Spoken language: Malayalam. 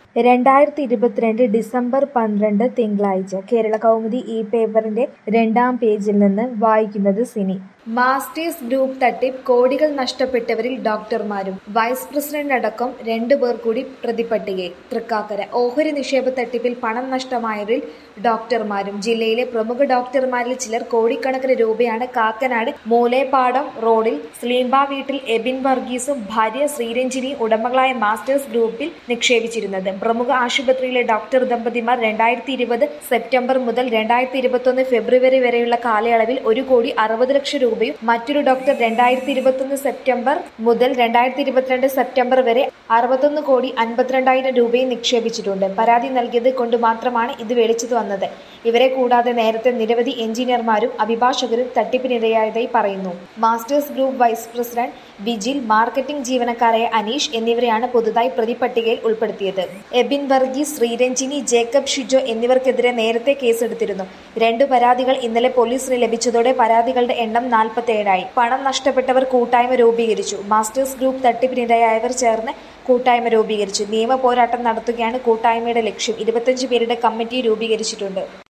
രണ്ടായിരത്തി ഇരുപത്തിരണ്ട് ഡിസംബർ പന്ത്രണ്ട് തിങ്കളാഴ്ച കേരള കൗമുദി ഈ പേപ്പറിന്റെ രണ്ടാം പേജിൽ നിന്ന് വായിക്കുന്നത് സിനി മാസ്റ്റേഴ്സ് ഗ്രൂപ്പ് തട്ടിപ്പ് കോടികൾ നഷ്ടപ്പെട്ടവരിൽ ഡോക്ടർമാരും വൈസ് പ്രസിഡന്റ് അടക്കം രണ്ടുപേർ കൂടി പ്രതിപട്ടികയിൽ തൃക്കാക്കര ഓഹരി നിക്ഷേപ തട്ടിപ്പിൽ പണം നഷ്ടമായവരിൽ ഡോക്ടർമാരും ജില്ലയിലെ പ്രമുഖ ഡോക്ടർമാരിൽ ചിലർ കോടിക്കണക്കിന് രൂപയാണ് കാക്കനാട് മൂലേപ്പാടം റോഡിൽ സ്ലീംബ വീട്ടിൽ എബിൻ വർഗീസും ഭാര്യ ശ്രീരഞ്ജിനിയും ഉടമകളായ മാസ്റ്റേഴ്സ് ഗ്രൂപ്പിൽ നിക്ഷേപിച്ചിരുന്നത് പ്രമുഖ ആശുപത്രിയിലെ ഡോക്ടർ ദമ്പതിമാർ രണ്ടായിരത്തി ഇരുപത് സെപ്റ്റംബർ മുതൽ രണ്ടായിരത്തി ഇരുപത്തൊന്ന് ഫെബ്രുവരി വരെയുള്ള കാലയളവിൽ ഒരു കോടി അറുപത് ലക്ഷം രൂപയും മറ്റൊരു ഡോക്ടർ രണ്ടായിരത്തി ഇരുപത്തൊന്ന് സെപ്റ്റംബർ മുതൽ രണ്ടായിരത്തി ഇരുപത്തിരണ്ട് സെപ്റ്റംബർ വരെ അറുപത്തൊന്ന് കോടി അൻപത്തിരണ്ടായിരം രൂപയും നിക്ഷേപിച്ചിട്ടുണ്ട് പരാതി നൽകിയത് കൊണ്ട് മാത്രമാണ് ഇത് വെളിച്ചത്ത് വന്നത് ഇവരെ കൂടാതെ നേരത്തെ നിരവധി എഞ്ചിനീയർമാരും അഭിഭാഷകരും തട്ടിപ്പിനിരയായതായി പറയുന്നു Masters Group vice president Vijil marketing ജീവനക്കാരായ അനീഷ് എന്നിവരെയാണ് പുതുതായി പ്രതിപട്ടികയിൽ ഉൾപ്പെടുത്തിയത് എബിൻ വർഗീസ് ശ്രീരഞ്ജിനി ജേക്കബ് ഷിജോ എന്നിവർക്കെതിരെ നേരത്തെ കേസെടുത്തിരുന്നു രണ്ടു പരാതികൾ ഇന്നലെ പോലീസിന് ലഭിച്ചതോടെ പരാതികളുടെ എണ്ണം നാൽപ്പത്തേഴായി പണം നഷ്ടപ്പെട്ടവർ കൂട്ടായ്മ രൂപീകരിച്ചു മാസ്റ്റേഴ്സ് ഗ്രൂപ്പ് തട്ടിപ്പിനിരയായവർ ചേർന്ന് കൂട്ടായ്മ രൂപീകരിച്ചു നിയമ പോരാട്ടം നടത്തുകയാണ് കൂട്ടായ്മയുടെ ലക്ഷ്യം ഇരുപത്തഞ്ച് പേരുടെ കമ്മിറ്റി രൂപീകരിച്ചിട്ടുണ്ട്